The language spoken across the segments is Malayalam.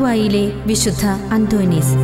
പാതുവായിലെ വിശുദ്ധ അന്തോനീസ്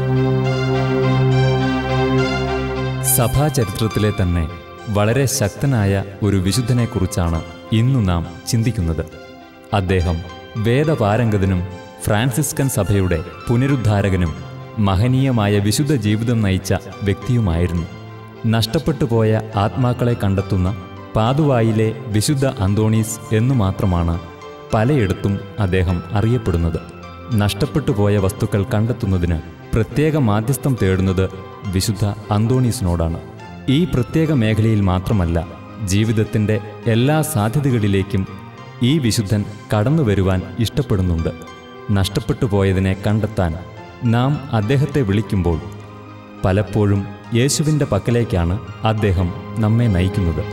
സഭാചരിത്രത്തിലെ തന്നെ വളരെ ശക്തനായ ഒരു വിശുദ്ധനെക്കുറിച്ചാണ് ഇന്നു നാം ചിന്തിക്കുന്നത് അദ്ദേഹം വേദപാരംഗതനും ഫ്രാൻസിസ്കൻ സഭയുടെ പുനരുദ്ധാരകനും മഹനീയമായ വിശുദ്ധ ജീവിതം നയിച്ച വ്യക്തിയുമായിരുന്നു നഷ്ടപ്പെട്ടു പോയ ആത്മാക്കളെ കണ്ടെത്തുന്ന പാതുവായിലെ വിശുദ്ധ അന്തോണീസ് എന്നു മാത്രമാണ് പലയിടത്തും അദ്ദേഹം അറിയപ്പെടുന്നത് നഷ്ടപ്പെട്ടു പോയ വസ്തുക്കൾ കണ്ടെത്തുന്നതിന് പ്രത്യേക മാധ്യസ്ഥം തേടുന്നത് വിശുദ്ധ അന്തോണീസിനോടാണ് ഈ പ്രത്യേക മേഖലയിൽ മാത്രമല്ല ജീവിതത്തിൻ്റെ എല്ലാ സാധ്യതകളിലേക്കും ഈ വിശുദ്ധൻ കടന്നു വരുവാൻ ഇഷ്ടപ്പെടുന്നുണ്ട് നഷ്ടപ്പെട്ടു പോയതിനെ കണ്ടെത്താൻ നാം അദ്ദേഹത്തെ വിളിക്കുമ്പോൾ പലപ്പോഴും യേശുവിൻ്റെ പക്കലേക്കാണ് അദ്ദേഹം നമ്മെ നയിക്കുന്നത്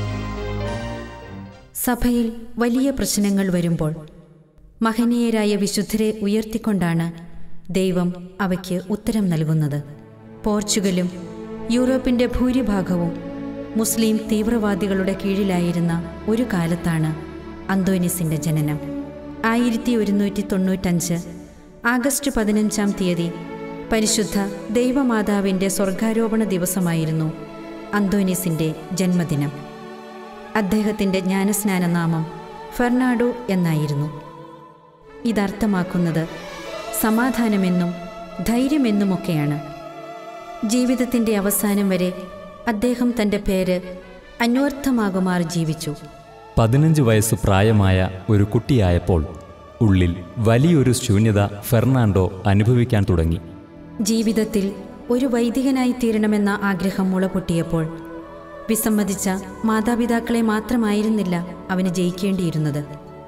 സഭയിൽ വലിയ പ്രശ്നങ്ങൾ വരുമ്പോൾ മഹനീയരായ വിശുദ്ധരെ ഉയർത്തിക്കൊണ്ടാണ് ദൈവം അവയ്ക്ക് ഉത്തരം നൽകുന്നത് പോർച്ചുഗലും യൂറോപ്പിൻ്റെ ഭൂരിഭാഗവും മുസ്ലിം തീവ്രവാദികളുടെ കീഴിലായിരുന്ന ഒരു കാലത്താണ് അന്തോനിസിൻ്റെ ജനനം ആയിരത്തി ഒരുന്നൂറ്റി തൊണ്ണൂറ്റഞ്ച് ആഗസ്റ്റ് പതിനഞ്ചാം തീയതി പരിശുദ്ധ ദൈവമാതാവിൻ്റെ സ്വർഗാരോപണ ദിവസമായിരുന്നു അന്തോനീസിൻ്റെ ജന്മദിനം അദ്ദേഹത്തിൻ്റെ ജ്ഞാനസ്നാന നാമം ഫെർണാഡോ എന്നായിരുന്നു ഇതർത്ഥമാക്കുന്നത് സമാധാനമെന്നും ധൈര്യമെന്നുമൊക്കെയാണ് ജീവിതത്തിൻ്റെ അവസാനം വരെ അദ്ദേഹം തൻ്റെ പേര് അന്വർത്ഥമാകുമാർ ജീവിച്ചു പതിനഞ്ച് വയസ്സ് പ്രായമായ ഒരു കുട്ടിയായപ്പോൾ ഉള്ളിൽ വലിയൊരു ശൂന്യത ഫെർണാണ്ടോ അനുഭവിക്കാൻ തുടങ്ങി ജീവിതത്തിൽ ഒരു വൈദികനായി തീരണമെന്ന ആഗ്രഹം മുളപൊട്ടിയപ്പോൾ വിസമ്മതിച്ച മാതാപിതാക്കളെ മാത്രമായിരുന്നില്ല അവന് ജയിക്കേണ്ടിയിരുന്നത്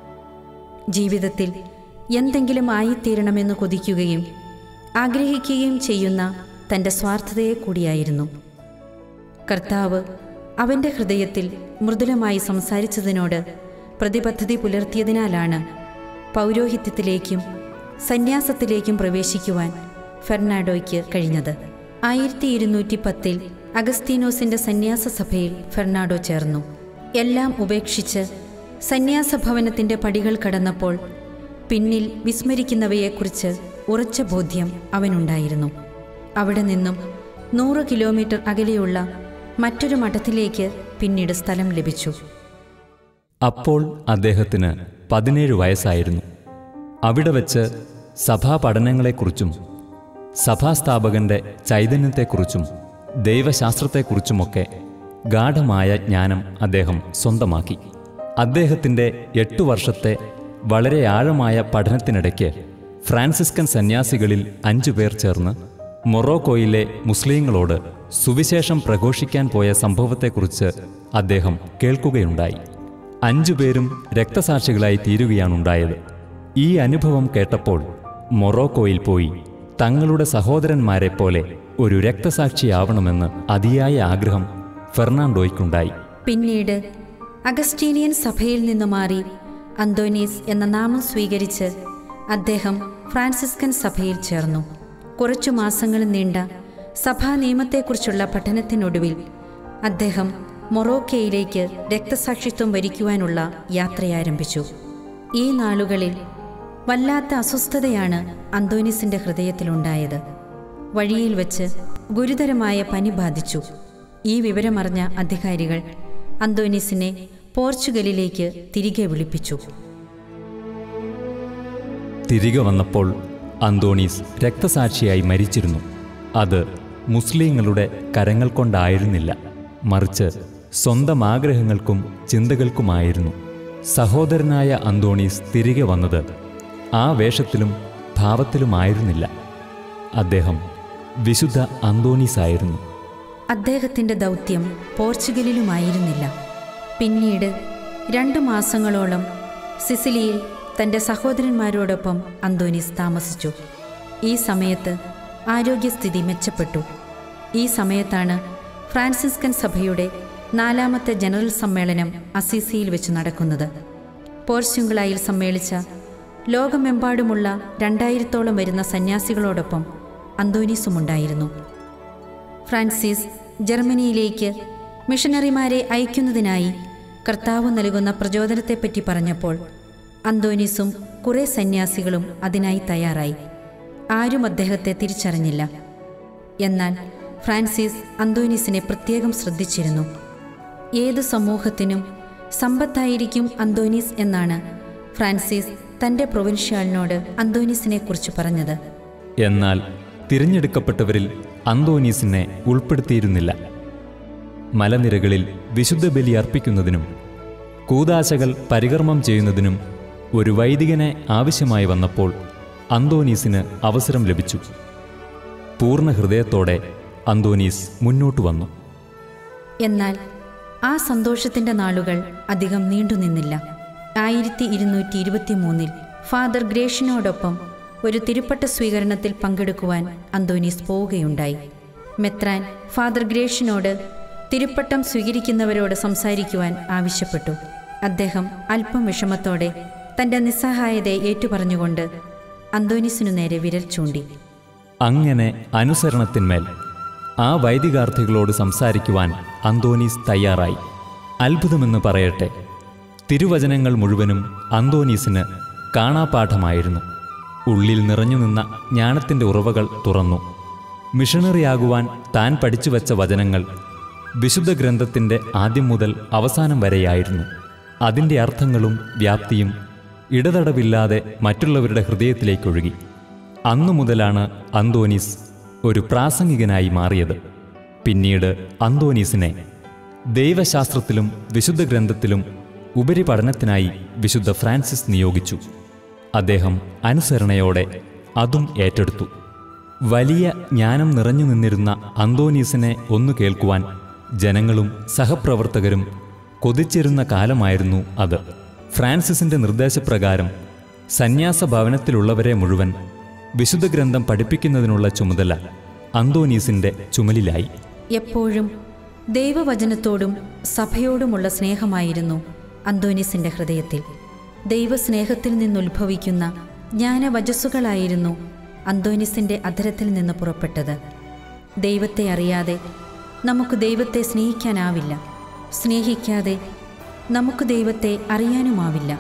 ജീവിതത്തിൽ എന്തെങ്കിലും ആയിത്തീരണമെന്ന് കൊതിക്കുകയും ആഗ്രഹിക്കുകയും ചെയ്യുന്ന തൻ്റെ സ്വാർത്ഥതയെ കൂടിയായിരുന്നു കർത്താവ് അവൻ്റെ ഹൃദയത്തിൽ മൃദുലമായി സംസാരിച്ചതിനോട് പ്രതിബദ്ധതി പുലർത്തിയതിനാലാണ് പൗരോഹിത്യത്തിലേക്കും സന്യാസത്തിലേക്കും പ്രവേശിക്കുവാൻ ഫെർണാഡോയ്ക്ക് കഴിഞ്ഞത് ആയിരത്തി ഇരുന്നൂറ്റി പത്തിൽ അഗസ്തീനോസിന്റെ സന്യാസ സഭയിൽ ഫെർണാഡോ ചേർന്നു എല്ലാം ഉപേക്ഷിച്ച് സന്യാസ ഭവനത്തിന്റെ പടികൾ കടന്നപ്പോൾ പിന്നിൽ വിസ്മരിക്കുന്നവയെക്കുറിച്ച് ഉറച്ച ബോധ്യം അവനുണ്ടായിരുന്നു അവിടെ നിന്നും നൂറ് കിലോമീറ്റർ അകലെയുള്ള മറ്റൊരു മഠത്തിലേക്ക് പിന്നീട് സ്ഥലം ലഭിച്ചു അപ്പോൾ അദ്ദേഹത്തിന് പതിനേഴ് വയസ്സായിരുന്നു അവിടെ വച്ച് സഭാ പഠനങ്ങളെക്കുറിച്ചും സഭാസ്ഥാപകന്റെ ചൈതന്യത്തെക്കുറിച്ചും ദൈവശാസ്ത്രത്തെക്കുറിച്ചുമൊക്കെ ഗാഠമായ ജ്ഞാനം അദ്ദേഹം സ്വന്തമാക്കി അദ്ദേഹത്തിൻ്റെ എട്ടു വർഷത്തെ വളരെ ആഴമായ പഠനത്തിനിടയ്ക്ക് ഫ്രാൻസിസ്കൻ സന്യാസികളിൽ അഞ്ചു പേർ ചേർന്ന് മൊറോക്കോയിലെ മുസ്ലിങ്ങളോട് സുവിശേഷം പ്രഘോഷിക്കാൻ പോയ സംഭവത്തെക്കുറിച്ച് അദ്ദേഹം കേൾക്കുകയുണ്ടായി അഞ്ചുപേരും രക്തസാക്ഷികളായി തീരുകയാണുണ്ടായത് ഈ അനുഭവം കേട്ടപ്പോൾ മൊറോക്കോയിൽ പോയി തങ്ങളുടെ സഹോദരന്മാരെ പോലെ ഒരു രക്തസാക്ഷിയാവണമെന്ന് അതിയായ ആഗ്രഹം ഫെർണാണ്ടോയ്ക്കുണ്ടായി പിന്നീട് അഗസ്റ്റീനിയൻ സഭയിൽ നിന്നു മാറി അന്തോനീസ് എന്ന നാമം സ്വീകരിച്ച് അദ്ദേഹം ഫ്രാൻസിസ്കൻ സഭയിൽ ചേർന്നു കുറച്ചു മാസങ്ങൾ നീണ്ട സഭാ നിയമത്തെക്കുറിച്ചുള്ള പഠനത്തിനൊടുവിൽ അദ്ദേഹം മൊറോക്കയിലേക്ക് രക്തസാക്ഷിത്വം വരിക്കുവാനുള്ള യാത്രയാരംഭിച്ചു ഈ നാളുകളിൽ വല്ലാത്ത അസ്വസ്ഥതയാണ് അന്തോനീസിന്റെ ഹൃദയത്തിലുണ്ടായത് വഴിയിൽ വച്ച് ഗുരുതരമായ പനി ബാധിച്ചു ഈ വിവരമറിഞ്ഞ അധികാരികൾ അന്തോനീസിനെ പോർച്ചുഗലിലേക്ക് തിരികെ വിളിപ്പിച്ചു തിരികെ വന്നപ്പോൾ അന്തോണീസ് രക്തസാക്ഷിയായി മരിച്ചിരുന്നു അത് മുസ്ലിങ്ങളുടെ കരങ്ങൾ കൊണ്ടായിരുന്നില്ല മറിച്ച് സ്വന്തം ആഗ്രഹങ്ങൾക്കും ചിന്തകൾക്കുമായിരുന്നു സഹോദരനായ അന്തോണീസ് തിരികെ വന്നത് ആ വേഷത്തിലും ഭാവത്തിലുമായിരുന്നില്ല അദ്ദേഹം വിശുദ്ധ അന്തോണീസായിരുന്നു അദ്ദേഹത്തിന്റെ ദൗത്യം പോർച്ചുഗലിലുമായിരുന്നില്ല പിന്നീട് രണ്ടു മാസങ്ങളോളം സിസിലിയിൽ തന്റെ സഹോദരന്മാരോടൊപ്പം അന്തോനീസ് താമസിച്ചു ഈ സമയത്ത് ആരോഗ്യസ്ഥിതി മെച്ചപ്പെട്ടു ഈ സമയത്താണ് ഫ്രാൻസിസ്കൻ സഭയുടെ നാലാമത്തെ ജനറൽ സമ്മേളനം അസീസിയിൽ വെച്ച് നടക്കുന്നത് പോർച്ചുഗലായിൽ സമ്മേളിച്ച ലോകമെമ്പാടുമുള്ള രണ്ടായിരത്തോളം വരുന്ന സന്യാസികളോടൊപ്പം അന്തോനീസുമുണ്ടായിരുന്നു ഫ്രാൻസിസ് ജർമ്മനിയിലേക്ക് മിഷനറിമാരെ അയക്കുന്നതിനായി കർത്താവ് നൽകുന്ന പ്രചോദനത്തെപ്പറ്റി പറഞ്ഞപ്പോൾ അന്തോനീസും കുറേ സന്യാസികളും അതിനായി തയ്യാറായി ആരും അദ്ദേഹത്തെ തിരിച്ചറിഞ്ഞില്ല എന്നാൽ ഫ്രാൻസിസ് അന്തോനീസിനെ പ്രത്യേകം ശ്രദ്ധിച്ചിരുന്നു ഏത് സമൂഹത്തിനും സമ്പത്തായിരിക്കും അന്തോനീസ് എന്നാണ് ഫ്രാൻസിസ് തൻ്റെ പ്രൊവിൻഷ്യാലിനോട് അന്തോനീസിനെക്കുറിച്ച് പറഞ്ഞത് എന്നാൽ തിരഞ്ഞെടുക്കപ്പെട്ടവരിൽ അന്തോനീസിനെ ഉൾപ്പെടുത്തിയിരുന്നില്ല മലനിരകളിൽ വിശുദ്ധ ബലി അർപ്പിക്കുന്നതിനും കൂതാശകൾ പരികർമ്മം ചെയ്യുന്നതിനും ഒരു വൈദികനെ ആവശ്യമായി വന്നപ്പോൾ അന്തോനീസിന് അവസരം ലഭിച്ചു പൂർണ്ണ ഹൃദയത്തോടെ അന്തോനീസ് മുന്നോട്ടു വന്നു എന്നാൽ ആ സന്തോഷത്തിൻ്റെ നാളുകൾ അധികം നീണ്ടുനിന്നില്ല ആയിരത്തി ഇരുന്നൂറ്റി ഇരുപത്തി മൂന്നിൽ ഫാദർ ഗ്രേഷിനോടൊപ്പം ഒരു തിരുപ്പട്ട സ്വീകരണത്തിൽ പങ്കെടുക്കുവാൻ അന്തോനീസ് പോവുകയുണ്ടായി മെത്രാൻ ഫാദർ ഗ്രേഷിനോട് തിരുപ്പട്ടം സ്വീകരിക്കുന്നവരോട് സംസാരിക്കുവാൻ ആവശ്യപ്പെട്ടു അദ്ദേഹം അല്പം വിഷമത്തോടെ തൻ്റെ നിസ്സഹായതയെ ഏറ്റുപറഞ്ഞുകൊണ്ട് അന്തോനീസിനു നേരെ വിരൽ ചൂണ്ടി അങ്ങനെ അനുസരണത്തിന്മേൽ ആ വൈദികാർത്ഥികളോട് സംസാരിക്കുവാൻ അന്തോനീസ് തയ്യാറായി അത്ഭുതമെന്ന് പറയട്ടെ തിരുവചനങ്ങൾ മുഴുവനും അന്തോനീസിന് കാണാപാഠമായിരുന്നു ഉള്ളിൽ നിറഞ്ഞു നിന്ന ജ്ഞാനത്തിൻ്റെ ഉറവകൾ തുറന്നു മിഷണറിയാകുവാൻ താൻ പഠിച്ചുവെച്ച വചനങ്ങൾ വിശുദ്ധ ഗ്രന്ഥത്തിൻ്റെ ആദ്യം മുതൽ അവസാനം വരെയായിരുന്നു അതിൻ്റെ അർത്ഥങ്ങളും വ്യാപ്തിയും ഇടതടവില്ലാതെ മറ്റുള്ളവരുടെ ഹൃദയത്തിലേക്കൊഴുകി അന്നു മുതലാണ് അന്തോനീസ് ഒരു പ്രാസംഗികനായി മാറിയത് പിന്നീട് അന്തോനീസിനെ ദൈവശാസ്ത്രത്തിലും വിശുദ്ധ ഗ്രന്ഥത്തിലും ഉപരിപഠനത്തിനായി വിശുദ്ധ ഫ്രാൻസിസ് നിയോഗിച്ചു അദ്ദേഹം അനുസരണയോടെ അതും ഏറ്റെടുത്തു വലിയ ജ്ഞാനം നിറഞ്ഞു നിന്നിരുന്ന അന്തോനീസിനെ ഒന്നു കേൾക്കുവാൻ ജനങ്ങളും സഹപ്രവർത്തകരും കൊതിച്ചിരുന്ന കാലമായിരുന്നു അത് ഫ്രാൻസിസിന്റെ നിർദ്ദേശപ്രകാരം സന്യാസ ഭവനത്തിലുള്ളവരെ മുഴുവൻ വിശുദ്ധ ഗ്രന്ഥം പഠിപ്പിക്കുന്നതിനുള്ള ചുമതല അന്തോനീസിന്റെ ചുമലിലായി എപ്പോഴും ദൈവവചനത്തോടും സഭയോടുമുള്ള സ്നേഹമായിരുന്നു അന്തോനീസിന്റെ ഹൃദയത്തിൽ ദൈവസ്നേഹത്തിൽ നിന്നുത്ഭവിക്കുന്ന ജ്ഞാനവചസ്സുകളായിരുന്നു അന്തോനീസിന്റെ അധരത്തിൽ നിന്ന് പുറപ്പെട്ടത് ദൈവത്തെ അറിയാതെ നമുക്ക് ദൈവത്തെ സ്നേഹിക്കാനാവില്ല സ്നേഹിക്കാതെ നമുക്ക് ദൈവത്തെ അറിയാനുമാവില്ല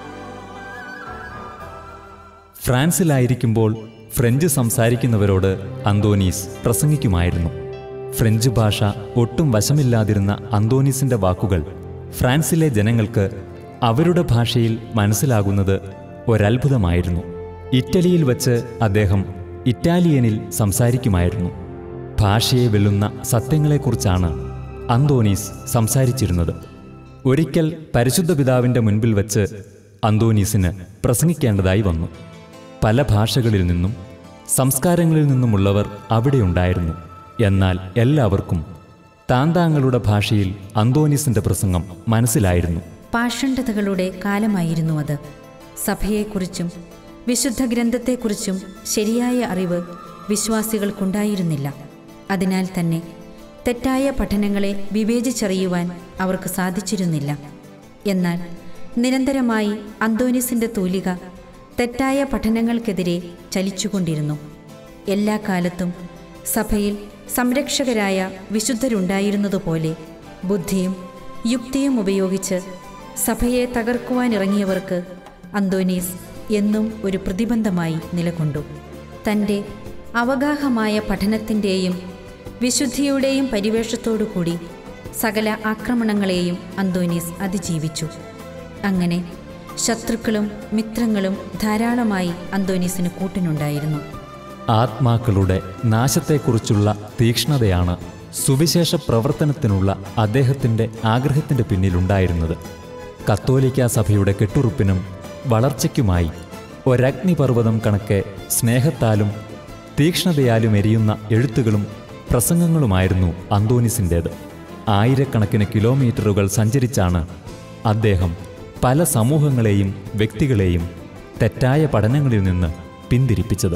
ഫ്രാൻസിലായിരിക്കുമ്പോൾ ഫ്രഞ്ച് സംസാരിക്കുന്നവരോട് അന്തോനീസ് പ്രസംഗിക്കുമായിരുന്നു ഫ്രഞ്ച് ഭാഷ ഒട്ടും വശമില്ലാതിരുന്ന അന്തോനീസിന്റെ വാക്കുകൾ ഫ്രാൻസിലെ ജനങ്ങൾക്ക് അവരുടെ ഭാഷയിൽ മനസ്സിലാകുന്നത് ഒരത്ഭുതമായിരുന്നു ഇറ്റലിയിൽ വച്ച് അദ്ദേഹം ഇറ്റാലിയനിൽ സംസാരിക്കുമായിരുന്നു ഭാഷയെ വെല്ലുന്ന സത്യങ്ങളെക്കുറിച്ചാണ് അന്തോനീസ് സംസാരിച്ചിരുന്നത് ഒരിക്കൽ പരിശുദ്ധ പിതാവിൻ്റെ മുൻപിൽ വച്ച് അന്തോനീസിന് പ്രസംഗിക്കേണ്ടതായി വന്നു പല ഭാഷകളിൽ നിന്നും സംസ്കാരങ്ങളിൽ നിന്നുമുള്ളവർ അവിടെയുണ്ടായിരുന്നു എന്നാൽ എല്ലാവർക്കും താന്താങ്ങളുടെ ഭാഷയിൽ അന്തോനീസിന്റെ പ്രസംഗം മനസ്സിലായിരുന്നു പാഷണ്ഡതകളുടെ കാലമായിരുന്നു അത് സഭയെക്കുറിച്ചും വിശുദ്ധ ഗ്രന്ഥത്തെക്കുറിച്ചും ശരിയായ അറിവ് വിശ്വാസികൾക്കുണ്ടായിരുന്നില്ല അതിനാൽ തന്നെ തെറ്റായ പഠനങ്ങളെ വിവേചിച്ചറിയുവാൻ അവർക്ക് സാധിച്ചിരുന്നില്ല എന്നാൽ നിരന്തരമായി അന്തോനിസിന്റെ തൂലിക തെറ്റായ പഠനങ്ങൾക്കെതിരെ ചലിച്ചുകൊണ്ടിരുന്നു എല്ലാ കാലത്തും സഭയിൽ സംരക്ഷകരായ വിശുദ്ധരുണ്ടായിരുന്നതുപോലെ ബുദ്ധിയും യുക്തിയും ഉപയോഗിച്ച് സഭയെ തകർക്കുവാനിറങ്ങിയവർക്ക് അന്തോനീസ് എന്നും ഒരു പ്രതിബന്ധമായി നിലകൊണ്ടു തൻ്റെ അവഗാഹമായ പഠനത്തിൻ്റെയും വിശുദ്ധിയുടെയും പരിവേഷത്തോടുകൂടി സകല ആക്രമണങ്ങളെയും അന്തോനീസ് അതിജീവിച്ചു അങ്ങനെ ശത്രുക്കളും മിത്രങ്ങളും ധാരാളമായി അന്തോനീസിന് കൂട്ടിനുണ്ടായിരുന്നു ആത്മാക്കളുടെ നാശത്തെക്കുറിച്ചുള്ള തീക്ഷ്ണതയാണ് സുവിശേഷ പ്രവർത്തനത്തിനുള്ള അദ്ദേഹത്തിൻ്റെ ആഗ്രഹത്തിൻ്റെ പിന്നിലുണ്ടായിരുന്നത് കത്തോലിക്ക സഭയുടെ കെട്ടുറുപ്പിനും വളർച്ചയ്ക്കുമായി ഒരഗ്നിപർവ്വതം കണക്കെ സ്നേഹത്താലും തീക്ഷ്ണതയാലും എരിയുന്ന എഴുത്തുകളും പ്രസംഗങ്ങളുമായിരുന്നു അന്തോനിസിൻ്റേത് ആയിരക്കണക്കിന് കിലോമീറ്ററുകൾ സഞ്ചരിച്ചാണ് അദ്ദേഹം പല സമൂഹങ്ങളെയും വ്യക്തികളെയും തെറ്റായ പഠനങ്ങളിൽ നിന്ന് പിന്തിരിപ്പിച്ചത്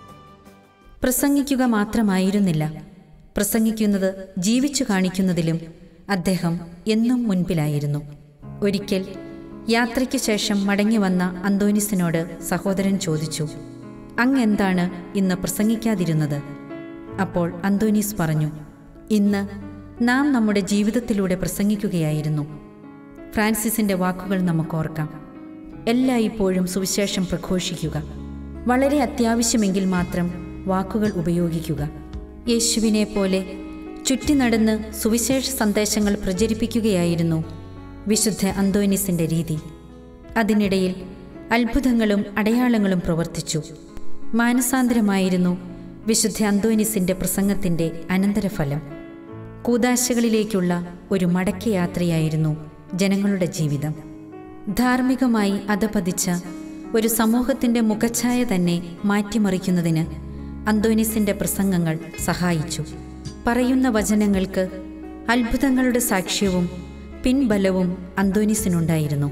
പ്രസംഗിക്കുക മാത്രമായിരുന്നില്ല പ്രസംഗിക്കുന്നത് ജീവിച്ചു കാണിക്കുന്നതിലും അദ്ദേഹം എന്നും മുൻപിലായിരുന്നു ഒരിക്കൽ യാത്രയ്ക്ക് ശേഷം മടങ്ങി വന്ന അന്തോനിസിനോട് സഹോദരൻ ചോദിച്ചു അങ്ങ് എന്താണ് ഇന്ന് പ്രസംഗിക്കാതിരുന്നത് അപ്പോൾ അന്തോനീസ് പറഞ്ഞു ഇന്ന് നാം നമ്മുടെ ജീവിതത്തിലൂടെ പ്രസംഗിക്കുകയായിരുന്നു ഫ്രാൻസിസിന്റെ വാക്കുകൾ നമുക്ക് ഓർക്കാം എല്ലായ്പ്പോഴും സുവിശേഷം പ്രഘോഷിക്കുക വളരെ അത്യാവശ്യമെങ്കിൽ മാത്രം വാക്കുകൾ ഉപയോഗിക്കുക യേശുവിനെ പോലെ ചുറ്റി നടന്ന് സുവിശേഷ സന്ദേശങ്ങൾ പ്രചരിപ്പിക്കുകയായിരുന്നു വിശുദ്ധ അന്തോനിസിന്റെ രീതി അതിനിടയിൽ അത്ഭുതങ്ങളും അടയാളങ്ങളും പ്രവർത്തിച്ചു മാനസാന്തരമായിരുന്നു വിശുദ്ധ അന്തോനിസിന്റെ പ്രസംഗത്തിന്റെ അനന്തരഫലം കൂതാശകളിലേക്കുള്ള ഒരു മടക്കയാത്രയായിരുന്നു ജനങ്ങളുടെ ജീവിതം ധാർമ്മികമായി അധപതിച്ച ഒരു സമൂഹത്തിന്റെ മുഖഛായ തന്നെ മാറ്റിമറിക്കുന്നതിന് അന്തോനിസിന്റെ പ്രസംഗങ്ങൾ സഹായിച്ചു പറയുന്ന വചനങ്ങൾക്ക് അത്ഭുതങ്ങളുടെ സാക്ഷ്യവും പിൻബലവും അന്തോനിസിനുണ്ടായിരുന്നു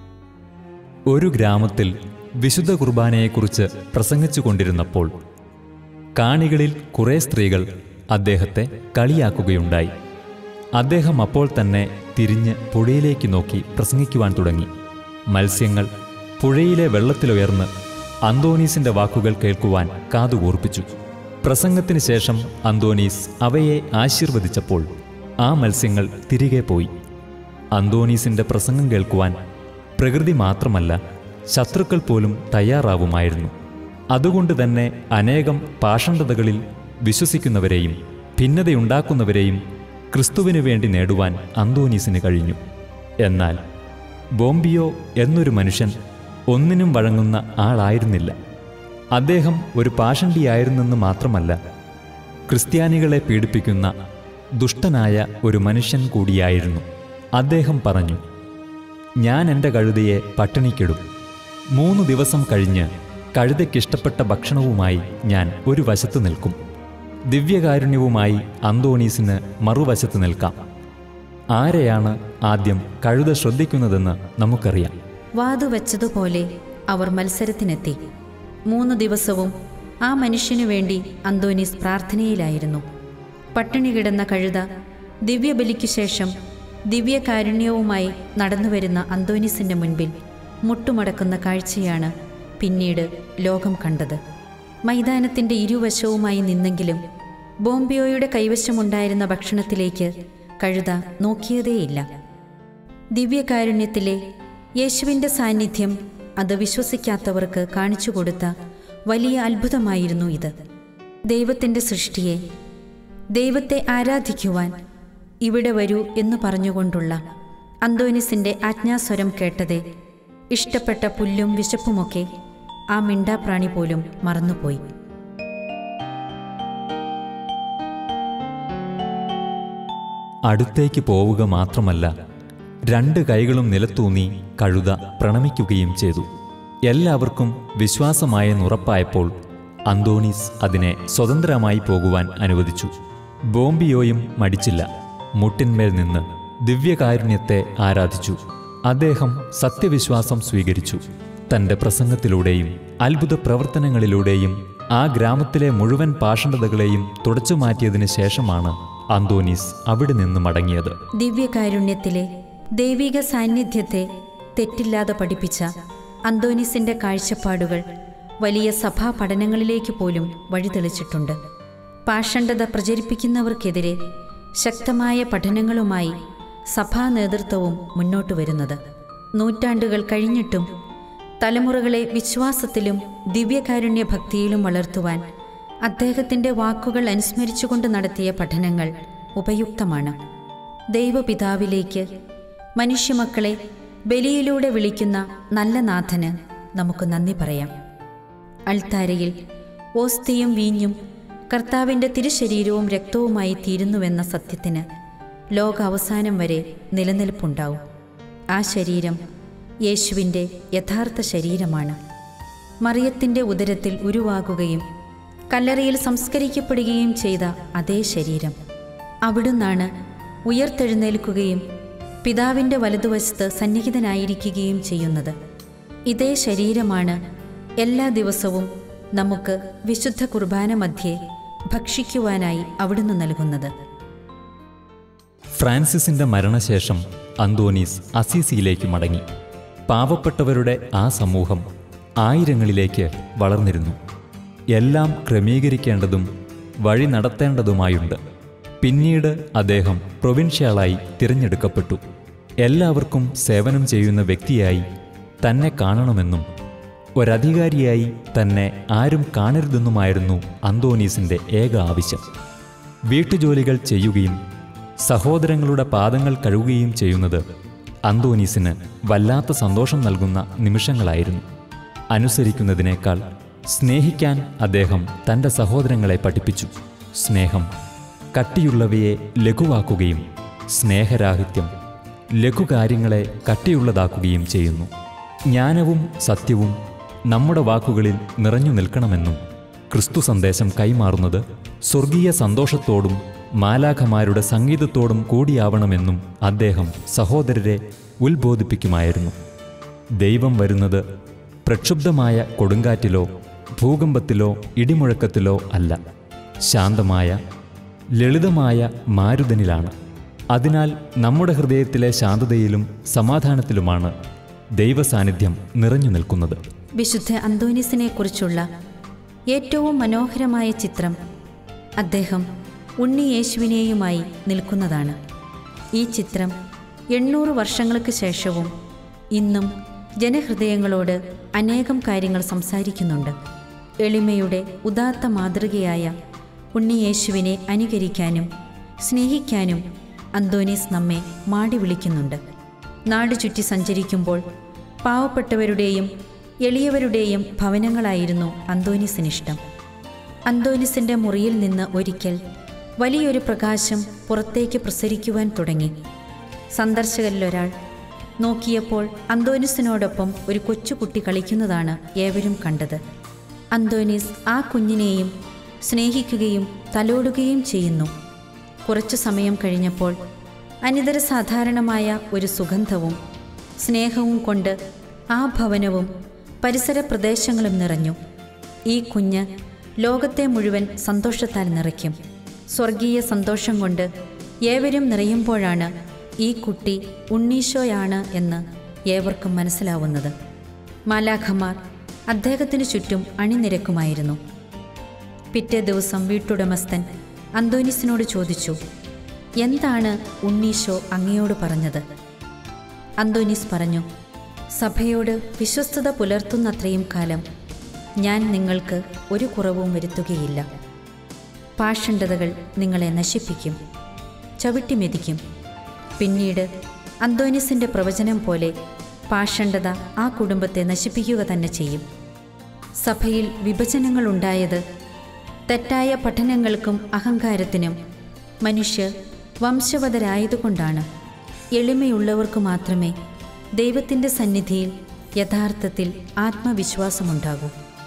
ഒരു ഗ്രാമത്തിൽ വിശുദ്ധ കുർബാനയെക്കുറിച്ച് പ്രസംഗിച്ചു കൊണ്ടിരുന്നപ്പോൾ കാണികളിൽ കുറേ സ്ത്രീകൾ അദ്ദേഹത്തെ കളിയാക്കുകയുണ്ടായി അദ്ദേഹം അപ്പോൾ തന്നെ തിരിഞ്ഞ് പുഴയിലേക്ക് നോക്കി പ്രസംഗിക്കുവാൻ തുടങ്ങി മത്സ്യങ്ങൾ പുഴയിലെ വെള്ളത്തിലുയർന്ന് അന്തോനീസിന്റെ വാക്കുകൾ കേൾക്കുവാൻ കാതുകൂർപ്പിച്ചു പ്രസംഗത്തിന് ശേഷം അന്തോനീസ് അവയെ ആശീർവദിച്ചപ്പോൾ ആ മത്സ്യങ്ങൾ തിരികെ പോയി അന്തോനീസിന്റെ പ്രസംഗം കേൾക്കുവാൻ പ്രകൃതി മാത്രമല്ല ശത്രുക്കൾ പോലും തയ്യാറാവുമായിരുന്നു അതുകൊണ്ട് തന്നെ അനേകം പാഷണ്ഡതകളിൽ വിശ്വസിക്കുന്നവരെയും ഭിന്നതയുണ്ടാക്കുന്നവരെയും ക്രിസ്തുവിനു വേണ്ടി നേടുവാൻ അന്തോനീസിന് കഴിഞ്ഞു എന്നാൽ ബോംബിയോ എന്നൊരു മനുഷ്യൻ ഒന്നിനും വഴങ്ങുന്ന ആളായിരുന്നില്ല അദ്ദേഹം ഒരു പാഷണ്ടിയായിരുന്നെന്ന് മാത്രമല്ല ക്രിസ്ത്യാനികളെ പീഡിപ്പിക്കുന്ന ദുഷ്ടനായ ഒരു മനുഷ്യൻ കൂടിയായിരുന്നു അദ്ദേഹം പറഞ്ഞു ഞാൻ എൻ്റെ കഴുതയെ പട്ടിണിക്കിടും മൂന്ന് ദിവസം കഴിഞ്ഞ് കഴുതയ്ക്കിഷ്ടപ്പെട്ട ഭക്ഷണവുമായി ഞാൻ ഒരു വശത്ത് നിൽക്കും ദിവ്യകാരുണ്യവുമായി അന്തോണീസിന് മറുവശത്ത് നിൽക്കാം ആരെയാണ് ആദ്യം കഴുത ശ്രദ്ധിക്കുന്നതെന്ന് നമുക്കറിയാം വാതുവച്ചതുപോലെ അവർ മത്സരത്തിനെത്തി മൂന്ന് ദിവസവും ആ മനുഷ്യനു വേണ്ടി അന്തോനീസ് പ്രാർത്ഥനയിലായിരുന്നു പട്ടിണി കിടന്ന കഴുത ദിവ്യബലിക്കു ശേഷം ദിവ്യകാരുണ്യവുമായി നടന്നുവരുന്ന അന്തോനീസിന്റെ മുൻപിൽ മുട്ടുമടക്കുന്ന കാഴ്ചയാണ് പിന്നീട് ലോകം കണ്ടത് മൈതാനത്തിന്റെ ഇരുവശവുമായി നിന്നെങ്കിലും ബോംബിയോയുടെ കൈവശമുണ്ടായിരുന്ന ഭക്ഷണത്തിലേക്ക് കഴുത നോക്കിയതേയില്ല ദിവ്യകാരുണ്യത്തിലെ യേശുവിൻ്റെ സാന്നിധ്യം അത് വിശ്വസിക്കാത്തവർക്ക് കാണിച്ചു കൊടുത്ത വലിയ അത്ഭുതമായിരുന്നു ഇത് ദൈവത്തിൻ്റെ സൃഷ്ടിയെ ദൈവത്തെ ആരാധിക്കുവാൻ ഇവിടെ വരൂ എന്ന് പറഞ്ഞുകൊണ്ടുള്ള അന്തോനിസിൻ്റെ ആജ്ഞാസ്വരം കേട്ടത് ഇഷ്ടപ്പെട്ട പുല്ലും വിശപ്പുമൊക്കെ ആ മിണ്ടാപ്രാണി പോലും മറന്നുപോയി അടുത്തേക്ക് പോവുക മാത്രമല്ല രണ്ട് കൈകളും നിലത്തൂന്നി കഴുത പ്രണമിക്കുകയും ചെയ്തു എല്ലാവർക്കും വിശ്വാസമായെന്നുറപ്പായപ്പോൾ അന്തോണീസ് അതിനെ സ്വതന്ത്രമായി പോകുവാൻ അനുവദിച്ചു ബോംബിയോയും മടിച്ചില്ല മുട്ടിന്മേൽ നിന്ന് ദിവ്യകാരുണ്യത്തെ ആരാധിച്ചു അദ്ദേഹം സത്യവിശ്വാസം സ്വീകരിച്ചു തന്റെ പ്രസംഗത്തിലൂടെയും അത്ഭുത പ്രവർത്തനങ്ങളിലൂടെയും ആ ഗ്രാമത്തിലെ മുഴുവൻ പാഷണ്ഡതകളെയും തുടച്ചു മാറ്റിയതിനു ശേഷമാണ് അന്തോനീസ് അവിടെ നിന്ന് മടങ്ങിയത് ദിവ്യകാരുണ്യത്തിലെ ദൈവിക സാന്നിധ്യത്തെ തെറ്റില്ലാതെ പഠിപ്പിച്ച അന്തോനിസിന്റെ കാഴ്ചപ്പാടുകൾ വലിയ സഭാ പഠനങ്ങളിലേക്ക് പോലും വഴിതെളിച്ചിട്ടുണ്ട് പാഷണ്ഡത പ്രചരിപ്പിക്കുന്നവർക്കെതിരെ ശക്തമായ പഠനങ്ങളുമായി സഭാ നേതൃത്വവും മുന്നോട്ട് വരുന്നത് നൂറ്റാണ്ടുകൾ കഴിഞ്ഞിട്ടും തലമുറകളെ വിശ്വാസത്തിലും ദിവ്യകാരുണ്യ ഭക്തിയിലും വളർത്തുവാൻ അദ്ദേഹത്തിൻ്റെ വാക്കുകൾ അനുസ്മരിച്ചുകൊണ്ട് നടത്തിയ പഠനങ്ങൾ ഉപയുക്തമാണ് ദൈവപിതാവിലേക്ക് മനുഷ്യമക്കളെ ബലിയിലൂടെ വിളിക്കുന്ന നല്ല നാഥന് നമുക്ക് നന്ദി പറയാം അൾത്താരയിൽ ഓസ്തിയും വീഞ്ഞും കർത്താവിൻ്റെ തിരുശരീരവും രക്തവുമായി തീരുന്നുവെന്ന സത്യത്തിന് ലോക അവസാനം വരെ നിലനിൽപ്പുണ്ടാവും ആ ശരീരം യേശുവിൻ്റെ യഥാർത്ഥ ശരീരമാണ് മറിയത്തിൻ്റെ ഉദരത്തിൽ ഉരുവാകുകയും കല്ലറയിൽ സംസ്കരിക്കപ്പെടുകയും ചെയ്ത അതേ ശരീരം അവിടുന്നാണ് ഉയർത്തെഴുന്നേൽക്കുകയും പിതാവിൻ്റെ വലതുവശത്ത് സന്നിഹിതനായിരിക്കുകയും ചെയ്യുന്നത് ഇതേ ശരീരമാണ് എല്ലാ ദിവസവും നമുക്ക് വിശുദ്ധ കുർബാന മധ്യേ ഭക്ഷിക്കുവാനായി അവിടുന്ന് നൽകുന്നത് ഫ്രാൻസിസിന്റെ മരണശേഷം അന്തോനീസ് അസീസിയിലേക്ക് മടങ്ങി പാവപ്പെട്ടവരുടെ ആ സമൂഹം ആയിരങ്ങളിലേക്ക് വളർന്നിരുന്നു എല്ലാം ക്രമീകരിക്കേണ്ടതും വഴി നടത്തേണ്ടതുമായുണ്ട് പിന്നീട് അദ്ദേഹം പ്രൊവിൻഷ്യാളായി തിരഞ്ഞെടുക്കപ്പെട്ടു എല്ലാവർക്കും സേവനം ചെയ്യുന്ന വ്യക്തിയായി തന്നെ കാണണമെന്നും ഒരധികാരിയായി തന്നെ ആരും കാണരുതെന്നുമായിരുന്നു അന്തോനീസിൻ്റെ ഏക ആവശ്യം വീട്ടുജോലികൾ ചെയ്യുകയും സഹോദരങ്ങളുടെ പാദങ്ങൾ കഴുകുകയും ചെയ്യുന്നത് അന്തോനീസിന് വല്ലാത്ത സന്തോഷം നൽകുന്ന നിമിഷങ്ങളായിരുന്നു അനുസരിക്കുന്നതിനേക്കാൾ സ്നേഹിക്കാൻ അദ്ദേഹം തൻ്റെ സഹോദരങ്ങളെ പഠിപ്പിച്ചു സ്നേഹം കട്ടിയുള്ളവയെ ലഘുവാക്കുകയും സ്നേഹരാഹിത്യം ലഘുകാര്യങ്ങളെ കട്ടിയുള്ളതാക്കുകയും ചെയ്യുന്നു ജ്ഞാനവും സത്യവും നമ്മുടെ വാക്കുകളിൽ നിറഞ്ഞു നിൽക്കണമെന്നും ക്രിസ്തു സന്ദേശം കൈമാറുന്നത് സ്വർഗീയ സന്തോഷത്തോടും മാലാഖമാരുടെ സംഗീതത്തോടും കൂടിയാവണമെന്നും അദ്ദേഹം സഹോദരരെ ഉത്ബോധിപ്പിക്കുമായിരുന്നു ദൈവം വരുന്നത് പ്രക്ഷുബ്ധമായ കൊടുങ്കാറ്റിലോ ഭൂകമ്പത്തിലോ ഇടിമുഴക്കത്തിലോ അല്ല ശാന്തമായ ലളിതമായ മാരുതനിലാണ് അതിനാൽ നമ്മുടെ ഹൃദയത്തിലെ ശാന്തതയിലും സമാധാനത്തിലുമാണ് ദൈവസാന്നിധ്യം നിറഞ്ഞു നിൽക്കുന്നത് വിശുദ്ധ അന്തോനിസിനെ കുറിച്ചുള്ള ഏറ്റവും മനോഹരമായ ചിത്രം അദ്ദേഹം ഉണ്ണി യേശുവിനെയുമായി നിൽക്കുന്നതാണ് ഈ ചിത്രം എണ്ണൂറ് വർഷങ്ങൾക്ക് ശേഷവും ഇന്നും ജനഹൃദയങ്ങളോട് അനേകം കാര്യങ്ങൾ സംസാരിക്കുന്നുണ്ട് എളിമയുടെ ഉദാത്ത മാതൃകയായ ഉണ്ണി യേശുവിനെ അനുകരിക്കാനും സ്നേഹിക്കാനും അന്തോനീസ് നമ്മെ മാടി വിളിക്കുന്നുണ്ട് നാട് ചുറ്റി സഞ്ചരിക്കുമ്പോൾ പാവപ്പെട്ടവരുടെയും എളിയവരുടെയും ഭവനങ്ങളായിരുന്നു അന്തോനിസിനിഷ്ടം അന്തോനിസിൻ്റെ മുറിയിൽ നിന്ന് ഒരിക്കൽ വലിയൊരു പ്രകാശം പുറത്തേക്ക് പ്രസരിക്കുവാൻ തുടങ്ങി സന്ദർശകരിലൊരാൾ നോക്കിയപ്പോൾ അന്തോനിസിനോടൊപ്പം ഒരു കൊച്ചുകുട്ടി കളിക്കുന്നതാണ് ഏവരും കണ്ടത് അന്തോനീസ് ആ കുഞ്ഞിനെയും സ്നേഹിക്കുകയും തലോടുകയും ചെയ്യുന്നു കുറച്ചു സമയം കഴിഞ്ഞപ്പോൾ അനിതര സാധാരണമായ ഒരു സുഗന്ധവും സ്നേഹവും കൊണ്ട് ആ ഭവനവും പരിസര പ്രദേശങ്ങളും നിറഞ്ഞു ഈ കുഞ്ഞ് ലോകത്തെ മുഴുവൻ സന്തോഷത്താൽ നിറയ്ക്കും സ്വർഗീയ സന്തോഷം കൊണ്ട് ഏവരും നിറയുമ്പോഴാണ് ഈ കുട്ടി ഉണ്ണീശോയാണ് എന്ന് ഏവർക്കും മനസ്സിലാവുന്നത് മാലാഖമാർ അദ്ദേഹത്തിനു ചുറ്റും അണിനിരക്കുമായിരുന്നു പിറ്റേ ദിവസം വീട്ടുടമസ്ഥൻ അന്തോനിസിനോട് ചോദിച്ചു എന്താണ് ഉണ്ണീശോ അങ്ങയോട് പറഞ്ഞത് അന്തോനീസ് പറഞ്ഞു സഭയോട് വിശ്വസ്തത പുലർത്തുന്നത്രയും കാലം ഞാൻ നിങ്ങൾക്ക് ഒരു കുറവും വരുത്തുകയില്ല പാഷണ്ഡതകൾ നിങ്ങളെ നശിപ്പിക്കും ചവിട്ടിമെതിക്കും പിന്നീട് അന്തോനിസിൻ്റെ പ്രവചനം പോലെ പാഷണ്ഡത ആ കുടുംബത്തെ നശിപ്പിക്കുക തന്നെ ചെയ്യും സഭയിൽ വിഭജനങ്ങളുണ്ടായത് തെറ്റായ പഠനങ്ങൾക്കും അഹങ്കാരത്തിനും മനുഷ്യർ വംശവതരായതുകൊണ്ടാണ് എളിമയുള്ളവർക്ക് മാത്രമേ ദൈവത്തിൻ്റെ സന്നിധിയിൽ യഥാർത്ഥത്തിൽ ആത്മവിശ്വാസമുണ്ടാകൂ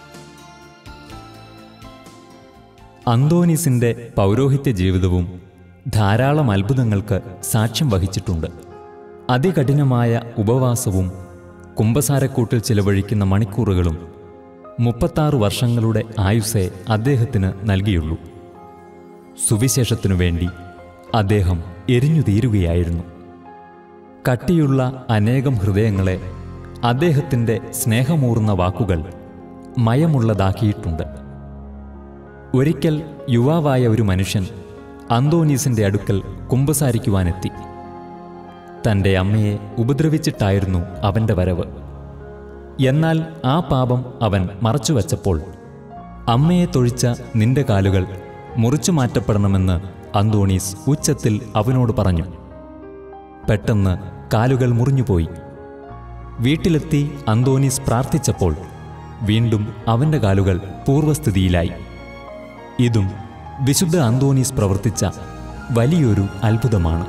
അന്തോനീസിന്റെ പൗരോഹിത്യ ജീവിതവും ധാരാളം അത്ഭുതങ്ങൾക്ക് സാക്ഷ്യം വഹിച്ചിട്ടുണ്ട് അതികഠിനമായ ഉപവാസവും കുംഭസാരക്കൂട്ടിൽ ചിലവഴിക്കുന്ന മണിക്കൂറുകളും മുപ്പത്താറ് വർഷങ്ങളുടെ ആയുസ്സെ അദ്ദേഹത്തിന് നൽകിയുള്ളൂ സുവിശേഷത്തിനു വേണ്ടി അദ്ദേഹം എരിഞ്ഞു തീരുകയായിരുന്നു കട്ടിയുള്ള അനേകം ഹൃദയങ്ങളെ അദ്ദേഹത്തിൻ്റെ സ്നേഹമൂർന്ന വാക്കുകൾ മയമുള്ളതാക്കിയിട്ടുണ്ട് ഒരിക്കൽ യുവാവായ ഒരു മനുഷ്യൻ അന്തോനീസിന്റെ അടുക്കൽ കുമ്പസാരിക്കുവാനെത്തി തൻ്റെ അമ്മയെ ഉപദ്രവിച്ചിട്ടായിരുന്നു അവൻ്റെ വരവ് എന്നാൽ ആ പാപം അവൻ മറച്ചുവച്ചപ്പോൾ അമ്മയെ തൊഴിച്ച നിന്റെ കാലുകൾ മുറിച്ചു മാറ്റപ്പെടണമെന്ന് അന്തോണീസ് ഉച്ചത്തിൽ അവനോട് പറഞ്ഞു പെട്ടെന്ന് കാലുകൾ മുറിഞ്ഞുപോയി വീട്ടിലെത്തി അന്തോനീസ് പ്രാർത്ഥിച്ചപ്പോൾ വീണ്ടും അവൻ്റെ കാലുകൾ പൂർവ്വസ്ഥിതിയിലായി ഇതും വിശുദ്ധ അന്തോനീസ് പ്രവർത്തിച്ച വലിയൊരു അത്ഭുതമാണ്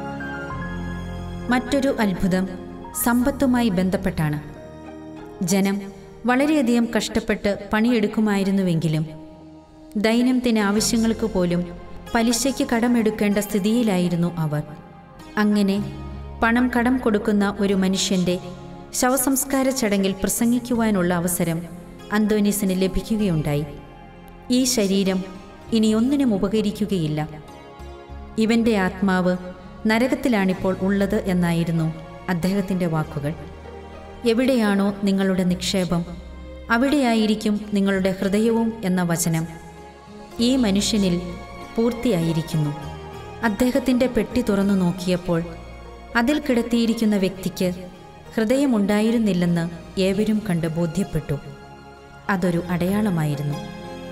മറ്റൊരു അത്ഭുതം സമ്പത്തുമായി ബന്ധപ്പെട്ടാണ് ജനം വളരെയധികം കഷ്ടപ്പെട്ട് പണിയെടുക്കുമായിരുന്നുവെങ്കിലും ദൈനംദിന ആവശ്യങ്ങൾക്ക് പോലും പലിശയ്ക്ക് കടമെടുക്കേണ്ട സ്ഥിതിയിലായിരുന്നു അവർ അങ്ങനെ പണം കടം കൊടുക്കുന്ന ഒരു മനുഷ്യൻ്റെ ശവസംസ്കാര ചടങ്ങിൽ പ്രസംഗിക്കുവാനുള്ള അവസരം അന്തോനീസിന് ലഭിക്കുകയുണ്ടായി ഈ ശരീരം ഇനി ഒന്നിനും ഉപകരിക്കുകയില്ല ഇവൻ്റെ ആത്മാവ് നരകത്തിലാണിപ്പോൾ ഉള്ളത് എന്നായിരുന്നു അദ്ദേഹത്തിൻ്റെ വാക്കുകൾ എവിടെയാണോ നിങ്ങളുടെ നിക്ഷേപം അവിടെയായിരിക്കും നിങ്ങളുടെ ഹൃദയവും എന്ന വചനം ഈ മനുഷ്യനിൽ പൂർത്തിയായിരിക്കുന്നു അദ്ദേഹത്തിൻ്റെ പെട്ടി തുറന്നു നോക്കിയപ്പോൾ അതിൽ കിടത്തിയിരിക്കുന്ന വ്യക്തിക്ക് ഹൃദയമുണ്ടായിരുന്നില്ലെന്ന് ഏവരും കണ്ട് ബോധ്യപ്പെട്ടു അതൊരു അടയാളമായിരുന്നു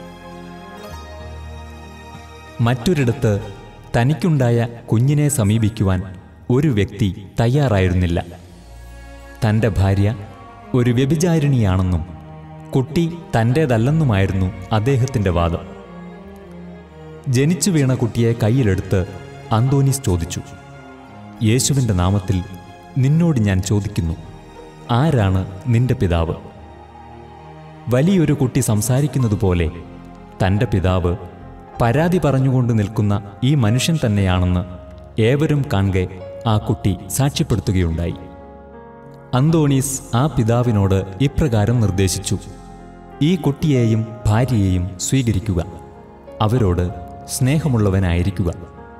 മറ്റൊരിടത്ത് തനിക്കുണ്ടായ കുഞ്ഞിനെ സമീപിക്കുവാൻ ഒരു വ്യക്തി തയ്യാറായിരുന്നില്ല തൻ്റെ ഭാര്യ ഒരു വ്യഭിചാരിണിയാണെന്നും കുട്ടി തൻ്റേതല്ലെന്നുമായിരുന്നു അദ്ദേഹത്തിൻ്റെ വാദം ജനിച്ചു വീണ കുട്ടിയെ കയ്യിലെടുത്ത് അന്തോനീസ് ചോദിച്ചു യേശുവിൻ്റെ നാമത്തിൽ നിന്നോട് ഞാൻ ചോദിക്കുന്നു ആരാണ് നിന്റെ പിതാവ് വലിയൊരു കുട്ടി സംസാരിക്കുന്നത് പോലെ തൻ്റെ പിതാവ് പരാതി പറഞ്ഞുകൊണ്ട് നിൽക്കുന്ന ഈ മനുഷ്യൻ തന്നെയാണെന്ന് ഏവരും കാണെ ആ കുട്ടി സാക്ഷ്യപ്പെടുത്തുകയുണ്ടായി അന്തോണീസ് ആ പിതാവിനോട് ഇപ്രകാരം നിർദ്ദേശിച്ചു ഈ കുട്ടിയെയും ഭാര്യയെയും സ്വീകരിക്കുക അവരോട് സ്നേഹമുള്ളവനായിരിക്കുക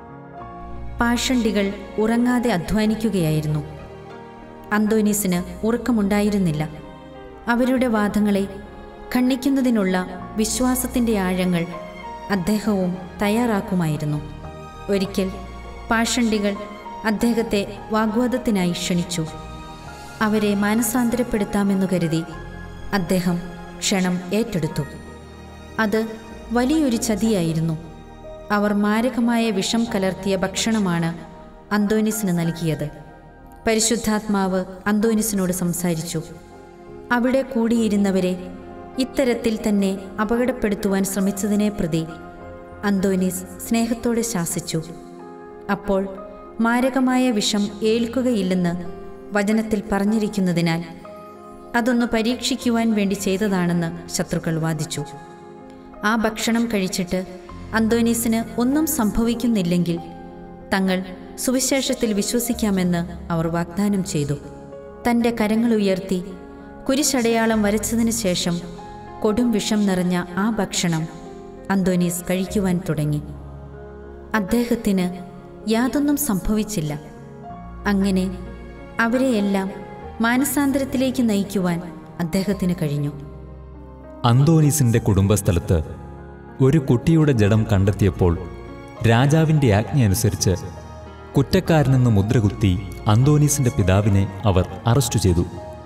പാഷണ്ടികൾ ഉറങ്ങാതെ അധ്വാനിക്കുകയായിരുന്നു അന്തോനീസിന് ഉറക്കമുണ്ടായിരുന്നില്ല അവരുടെ വാദങ്ങളെ ഖണ്ഡിക്കുന്നതിനുള്ള വിശ്വാസത്തിൻ്റെ ആഴങ്ങൾ അദ്ദേഹവും തയ്യാറാക്കുമായിരുന്നു ഒരിക്കൽ പാഷണ്ടികൾ അദ്ദേഹത്തെ വാഗ്വാദത്തിനായി ക്ഷണിച്ചു അവരെ മാനസാന്തരപ്പെടുത്താമെന്നു കരുതി അദ്ദേഹം ക്ഷണം ഏറ്റെടുത്തു അത് വലിയൊരു ചതിയായിരുന്നു അവർ മാരകമായ വിഷം കലർത്തിയ ഭക്ഷണമാണ് അന്തോനിസിന് നൽകിയത് പരിശുദ്ധാത്മാവ് അന്തോനിസിനോട് സംസാരിച്ചു അവിടെ കൂടിയിരുന്നവരെ ഇത്തരത്തിൽ തന്നെ അപകടപ്പെടുത്തുവാൻ ശ്രമിച്ചതിനെ പ്രതി അന്തോനീസ് സ്നേഹത്തോടെ ശാസിച്ചു അപ്പോൾ മാരകമായ വിഷം ഏൽക്കുകയില്ലെന്ന് വചനത്തിൽ പറഞ്ഞിരിക്കുന്നതിനാൽ അതൊന്ന് പരീക്ഷിക്കുവാൻ വേണ്ടി ചെയ്തതാണെന്ന് ശത്രുക്കൾ വാദിച്ചു ആ ഭക്ഷണം കഴിച്ചിട്ട് അന്തോനീസിന് ഒന്നും സംഭവിക്കുന്നില്ലെങ്കിൽ തങ്ങൾ സുവിശേഷത്തിൽ വിശ്വസിക്കാമെന്ന് അവർ വാഗ്ദാനം ചെയ്തു തൻ്റെ കരങ്ങൾ ഉയർത്തി കുരിശടയാളം വരച്ചതിന് ശേഷം കൊടും വിഷം നിറഞ്ഞ ആ ഭക്ഷണം അന്തോനീസ് കഴിക്കുവാൻ തുടങ്ങി അദ്ദേഹത്തിന് യാതൊന്നും സംഭവിച്ചില്ല അങ്ങനെ അവരെയെല്ലാം മാനസാന്തരത്തിലേക്ക് നയിക്കുവാൻ അദ്ദേഹത്തിന് കഴിഞ്ഞു അന്തോനീസിന്റെ കുടുംബസ്ഥലത്ത് ഒരു കുട്ടിയുടെ ജഡം കണ്ടെത്തിയപ്പോൾ രാജാവിൻ്റെ ആജ്ഞയനുസരിച്ച് കുറ്റക്കാരനെന്ന് മുദ്രകുത്തി അന്തോനീസിന്റെ പിതാവിനെ അവർ അറസ്റ്റ് ചെയ്തു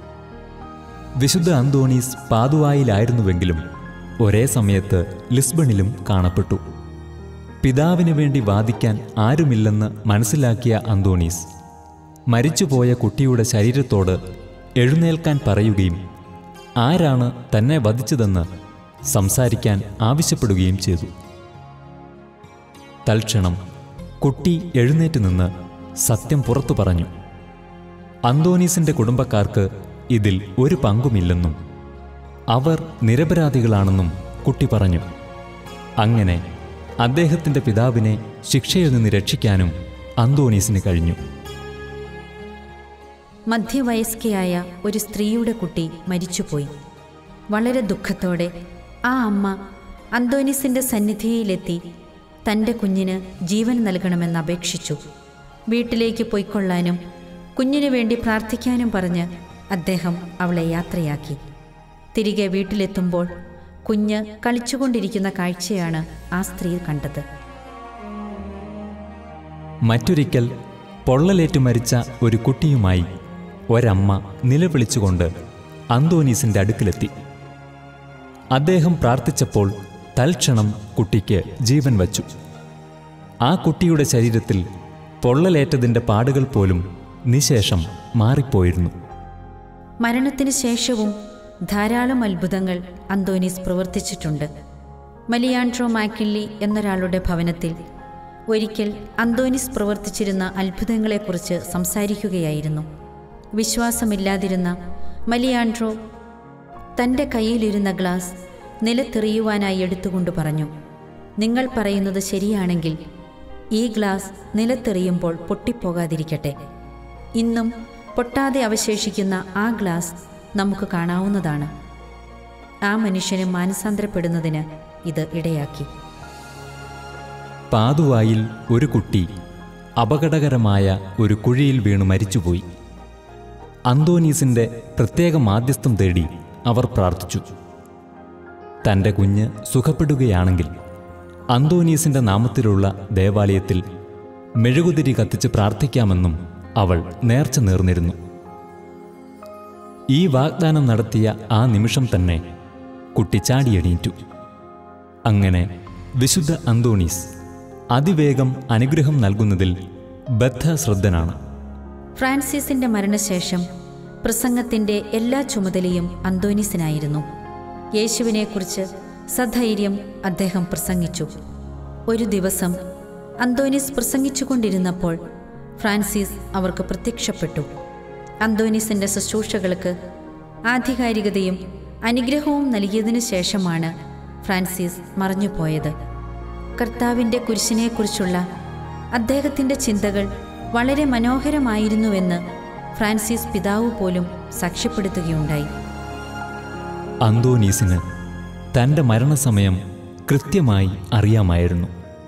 വിശുദ്ധ അന്തോണീസ് പാതുവായിലായിരുന്നുവെങ്കിലും ഒരേ സമയത്ത് ലിസ്ബണിലും കാണപ്പെട്ടു പിതാവിന് വേണ്ടി വാദിക്കാൻ ആരുമില്ലെന്ന് മനസ്സിലാക്കിയ അന്തോണീസ് മരിച്ചുപോയ കുട്ടിയുടെ ശരീരത്തോട് എഴുന്നേൽക്കാൻ പറയുകയും ആരാണ് തന്നെ വധിച്ചതെന്ന് സംസാരിക്കാൻ ആവശ്യപ്പെടുകയും ചെയ്തു തൽക്ഷണം കുട്ടി എഴുന്നേറ്റ് നിന്ന് സത്യം പുറത്തു പറഞ്ഞു അന്തോനീസിന്റെ കുടുംബക്കാർക്ക് ഇതിൽ ഒരു പങ്കുമില്ലെന്നും അവർ നിരപരാധികളാണെന്നും കുട്ടി പറഞ്ഞു അങ്ങനെ അദ്ദേഹത്തിന്റെ പിതാവിനെ ശിക്ഷയിൽ നിന്ന് രക്ഷിക്കാനും അന്തോണീസിന് കഴിഞ്ഞു മധ്യവയസ്കയായ ഒരു സ്ത്രീയുടെ കുട്ടി മരിച്ചുപോയി വളരെ ദുഃഖത്തോടെ ആ അമ്മ അന്തോനിസിന്റെ സന്നിധിയിലെത്തി തൻ്റെ കുഞ്ഞിന് ജീവൻ നൽകണമെന്ന് അപേക്ഷിച്ചു വീട്ടിലേക്ക് പൊയ്ക്കൊള്ളാനും കുഞ്ഞിനു വേണ്ടി പ്രാർത്ഥിക്കാനും പറഞ്ഞ് അദ്ദേഹം അവളെ യാത്രയാക്കി തിരികെ വീട്ടിലെത്തുമ്പോൾ കുഞ്ഞ് കളിച്ചുകൊണ്ടിരിക്കുന്ന കാഴ്ചയാണ് ആ സ്ത്രീ കണ്ടത് മറ്റൊരിക്കൽ പൊള്ളലേറ്റു മരിച്ച ഒരു കുട്ടിയുമായി ഒരമ്മ നിലവിളിച്ചുകൊണ്ട് അന്തോനീസിന്റെ അടുക്കിലെത്തി അദ്ദേഹം പ്രാർത്ഥിച്ചപ്പോൾ തൽക്ഷണം കുട്ടിക്ക് ജീവൻ വച്ചു ആ കുട്ടിയുടെ ശരീരത്തിൽ പൊള്ളലേറ്റതിൻ്റെ പാടുകൾ പോലും നിശേഷം മാറിപ്പോയിരുന്നു മരണത്തിന് ശേഷവും ധാരാളം അത്ഭുതങ്ങൾ അന്തോനീസ് പ്രവർത്തിച്ചിട്ടുണ്ട് മലിയാൻഡ്രോ മാക്കില്ലി എന്നൊരാളുടെ ഭവനത്തിൽ ഒരിക്കൽ അന്തോനിസ് പ്രവർത്തിച്ചിരുന്ന അത്ഭുതങ്ങളെക്കുറിച്ച് സംസാരിക്കുകയായിരുന്നു വിശ്വാസമില്ലാതിരുന്ന മലിയാൻഡ്രോ തൻ്റെ കയ്യിലിരുന്ന ഗ്ലാസ് നിലത്തെറിയുവാനായി എടുത്തുകൊണ്ട് പറഞ്ഞു നിങ്ങൾ പറയുന്നത് ശരിയാണെങ്കിൽ ഈ ഗ്ലാസ് നിലത്തെറിയുമ്പോൾ പൊട്ടിപ്പോകാതിരിക്കട്ടെ ഇന്നും പൊട്ടാതെ അവശേഷിക്കുന്ന ആ ഗ്ലാസ് നമുക്ക് കാണാവുന്നതാണ് ആ മനുഷ്യന് മാനസാന്തരപ്പെടുന്നതിന് ഇത് ഇടയാക്കി പാതുവായിൽ ഒരു കുട്ടി അപകടകരമായ ഒരു കുഴിയിൽ വീണ് മരിച്ചുപോയി അന്തോനീസിന്റെ പ്രത്യേക മാധ്യസ്ഥം തേടി അവർ പ്രാർത്ഥിച്ചു തൻ്റെ കുഞ്ഞ് സുഖപ്പെടുകയാണെങ്കിൽ അന്തോനീസിന്റെ നാമത്തിലുള്ള ദേവാലയത്തിൽ മെഴുകുതിരി കത്തിച്ച് പ്രാർത്ഥിക്കാമെന്നും അവൾ നേർച്ച നേർന്നിരുന്നു ഈ വാഗ്ദാനം നടത്തിയ ആ നിമിഷം തന്നെ കുട്ടി ചാടിയെണീറ്റു അങ്ങനെ വിശുദ്ധ അന്തോണീസ് അതിവേഗം അനുഗ്രഹം നൽകുന്നതിൽ ബദ്ധശ്രദ്ധനാണ് ഫ്രാൻസിസിന്റെ മരണശേഷം പ്രസംഗത്തിന്റെ എല്ലാ ചുമതലയും അന്തോനീസിനായിരുന്നു യേശുവിനെക്കുറിച്ച് സധൈര്യം അദ്ദേഹം പ്രസംഗിച്ചു ഒരു ദിവസം അന്തോനീസ് പ്രസംഗിച്ചുകൊണ്ടിരുന്നപ്പോൾ ഫ്രാൻസിസ് അവർക്ക് പ്രത്യക്ഷപ്പെട്ടു അന്തോനീസിന്റെ ശുശ്രൂഷകൾക്ക് ആധികാരികതയും അനുഗ്രഹവും നൽകിയതിനു ശേഷമാണ് ഫ്രാൻസിസ് മറഞ്ഞുപോയത് കർത്താവിൻ്റെ കുരിശിനെക്കുറിച്ചുള്ള അദ്ദേഹത്തിൻ്റെ ചിന്തകൾ വളരെ മനോഹരമായിരുന്നുവെന്ന് ഫ്രാൻസിസ് പിതാവ് പോലും സാക്ഷ്യപ്പെടുത്തുകയുണ്ടായി അന്തോനീസിന് തൻ്റെ മരണസമയം കൃത്യമായി അറിയാമായിരുന്നു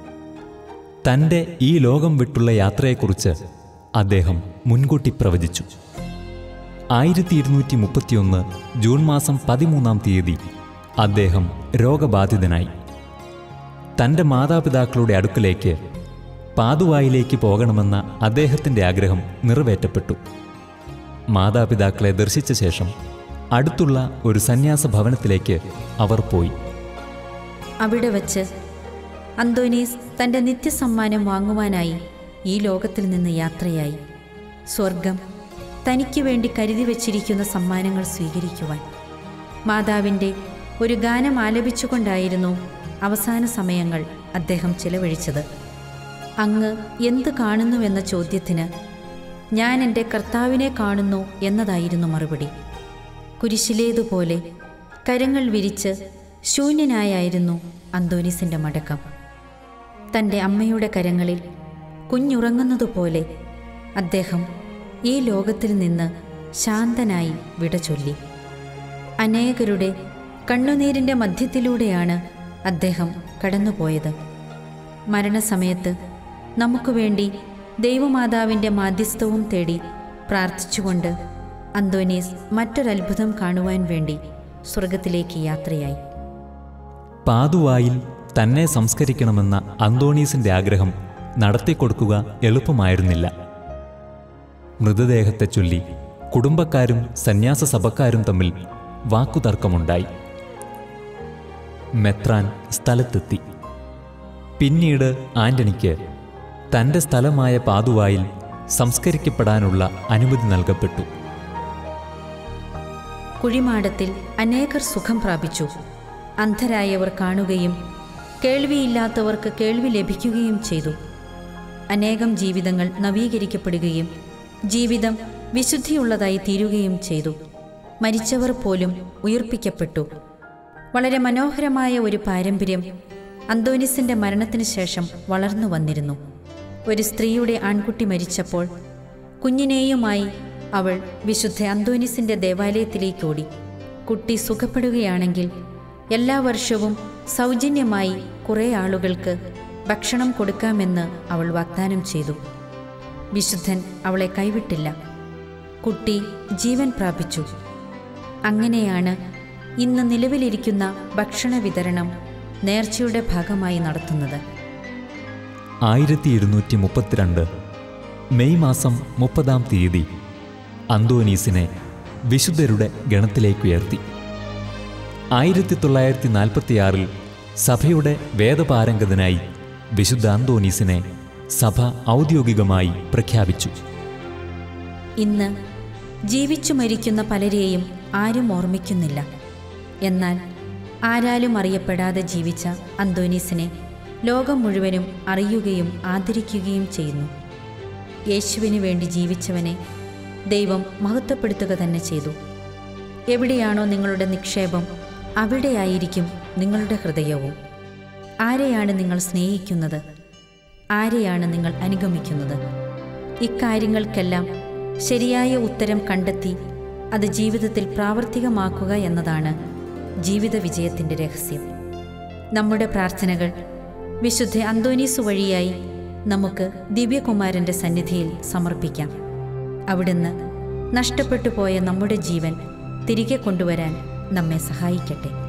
തൻ്റെ ഈ ലോകം വിട്ടുള്ള യാത്രയെക്കുറിച്ച് അദ്ദേഹം മുൻകൂട്ടി പ്രവചിച്ചു ആയിരത്തി ഇരുന്നൂറ്റി മുപ്പത്തിയൊന്ന് ജൂൺ മാസം പതിമൂന്നാം തീയതി അദ്ദേഹം രോഗബാധിതനായി തൻ്റെ മാതാപിതാക്കളുടെ അടുക്കലേക്ക് പാതുവായിലേക്ക് പോകണമെന്ന അദ്ദേഹത്തിൻ്റെ ആഗ്രഹം നിറവേറ്റപ്പെട്ടു മാതാപിതാക്കളെ ദർശിച്ച ശേഷം അടുത്തുള്ള ഒരു സന്യാസ ഭവനത്തിലേക്ക് അവർ പോയി അവിടെ വച്ച് അന്തോനീസ് തൻ്റെ നിത്യസമ്മാനം വാങ്ങുവാനായി ഈ ലോകത്തിൽ നിന്ന് യാത്രയായി സ്വർഗം തനിക്ക് വേണ്ടി കരുതി വച്ചിരിക്കുന്ന സമ്മാനങ്ങൾ സ്വീകരിക്കുവാൻ മാതാവിൻ്റെ ഒരു ഗാനം ആലപിച്ചുകൊണ്ടായിരുന്നു അവസാന സമയങ്ങൾ അദ്ദേഹം ചിലവഴിച്ചത് അങ്ങ് എന്ത് കാണുന്നുവെന്ന ചോദ്യത്തിന് ഞാൻ എൻ്റെ കർത്താവിനെ കാണുന്നു എന്നതായിരുന്നു മറുപടി കുരിശിലേതുപോലെ കരങ്ങൾ വിരിച്ച് ശൂന്യനായായിരുന്നു അന്തോനീസിൻ്റെ മടക്കം തൻ്റെ അമ്മയുടെ കരങ്ങളിൽ കുഞ്ഞുറങ്ങുന്നതുപോലെ അദ്ദേഹം ഈ ലോകത്തിൽ നിന്ന് ശാന്തനായി വിട ചൊല്ലി അനേകരുടെ കണ്ണുനീരിൻ്റെ മധ്യത്തിലൂടെയാണ് അദ്ദേഹം കടന്നുപോയത് മരണസമയത്ത് നമുക്ക് വേണ്ടി ദൈവമാതാവിൻ്റെ മാധ്യസ്ഥവും തേടി പ്രാർത്ഥിച്ചുകൊണ്ട് അന്തോനീസ് മറ്റൊരത്ഭുതം കാണുവാൻ വേണ്ടി സ്വർഗത്തിലേക്ക് യാത്രയായി പാതുവായിൽ തന്നെ സംസ്കരിക്കണമെന്ന അന്തോണീസിന്റെ ആഗ്രഹം നടത്തിക്കൊടുക്കുക എളുപ്പമായിരുന്നില്ല മൃതദേഹത്തെ ചൊല്ലി കുടുംബക്കാരും സന്യാസ സഭക്കാരും തമ്മിൽ വാക്കുതർക്കമുണ്ടായി മെത്രാൻ സ്ഥലത്തെത്തി പിന്നീട് ആന്റണിക്ക് തൻ്റെ സ്ഥലമായ പാതുവായിൽ സംസ്കരിക്കപ്പെടാനുള്ള അനുമതി നൽകപ്പെട്ടു കുഴിമാടത്തിൽ അനേകർ സുഖം പ്രാപിച്ചു അന്ധരായവർ കാണുകയും കേൾവിയില്ലാത്തവർക്ക് കേൾവി ലഭിക്കുകയും ചെയ്തു അനേകം ജീവിതങ്ങൾ നവീകരിക്കപ്പെടുകയും ജീവിതം വിശുദ്ധിയുള്ളതായി തീരുകയും ചെയ്തു മരിച്ചവർ പോലും ഉയർപ്പിക്കപ്പെട്ടു വളരെ മനോഹരമായ ഒരു പാരമ്പര്യം അന്തോനിസിന്റെ മരണത്തിന് ശേഷം വളർന്നു വന്നിരുന്നു ഒരു സ്ത്രീയുടെ ആൺകുട്ടി മരിച്ചപ്പോൾ കുഞ്ഞിനെയുമായി അവൾ വിശുദ്ധ അന്തോനിസിന്റെ ദേവാലയത്തിലേക്ക് ഓടി കുട്ടി സുഖപ്പെടുകയാണെങ്കിൽ എല്ലാ വർഷവും സൗജന്യമായി കുറേ ആളുകൾക്ക് ഭക്ഷണം കൊടുക്കാമെന്ന് അവൾ വാഗ്ദാനം ചെയ്തു വിശുദ്ധൻ അവളെ കൈവിട്ടില്ല കുട്ടി ജീവൻ പ്രാപിച്ചു അങ്ങനെയാണ് ഇന്ന് നിലവിലിരിക്കുന്ന ഭക്ഷണ വിതരണം നേർച്ചയുടെ ഭാഗമായി നടത്തുന്നത് ആയിരത്തി ഇരുന്നൂറ്റി മുപ്പത്തിരണ്ട് മെയ് മാസം മുപ്പതാം തീയതി അന്തോനീസിനെ വിശുദ്ധരുടെ ഗണത്തിലേക്കുയർത്തി ആയിരത്തി തൊള്ളായിരത്തി നാൽപ്പത്തിയാറിൽ സഭയുടെ വേദപാരംഗതനായി വിശുദ്ധ അന്തോനീസിനെ സഭ ഔദ്യോഗികമായി പ്രഖ്യാപിച്ചു ഇന്ന് ജീവിച്ചു മരിക്കുന്ന പലരെയും ആരും ഓർമ്മിക്കുന്നില്ല എന്നാൽ ആരാലും അറിയപ്പെടാതെ ജീവിച്ച അന്തോനീസിനെ ലോകം മുഴുവനും അറിയുകയും ആദരിക്കുകയും ചെയ്യുന്നു യേശുവിന് വേണ്ടി ജീവിച്ചവനെ ദൈവം മഹത്വപ്പെടുത്തുക തന്നെ ചെയ്തു എവിടെയാണോ നിങ്ങളുടെ നിക്ഷേപം അവിടെയായിരിക്കും നിങ്ങളുടെ ഹൃദയവും ആരെയാണ് നിങ്ങൾ സ്നേഹിക്കുന്നത് ആരെയാണ് നിങ്ങൾ അനുഗമിക്കുന്നത് ഇക്കാര്യങ്ങൾക്കെല്ലാം ശരിയായ ഉത്തരം കണ്ടെത്തി അത് ജീവിതത്തിൽ പ്രാവർത്തികമാക്കുക എന്നതാണ് ജീവിത വിജയത്തിൻ്റെ രഹസ്യം നമ്മുടെ പ്രാർത്ഥനകൾ വിശുദ്ധ അന്തോനീസ് വഴിയായി നമുക്ക് ദിവ്യകുമാരൻ്റെ സന്നിധിയിൽ സമർപ്പിക്കാം അവിടുന്ന് നഷ്ടപ്പെട്ടു പോയ നമ്മുടെ ജീവൻ തിരികെ കൊണ്ടുവരാൻ നമ്മെ സഹായിക്കട്ടെ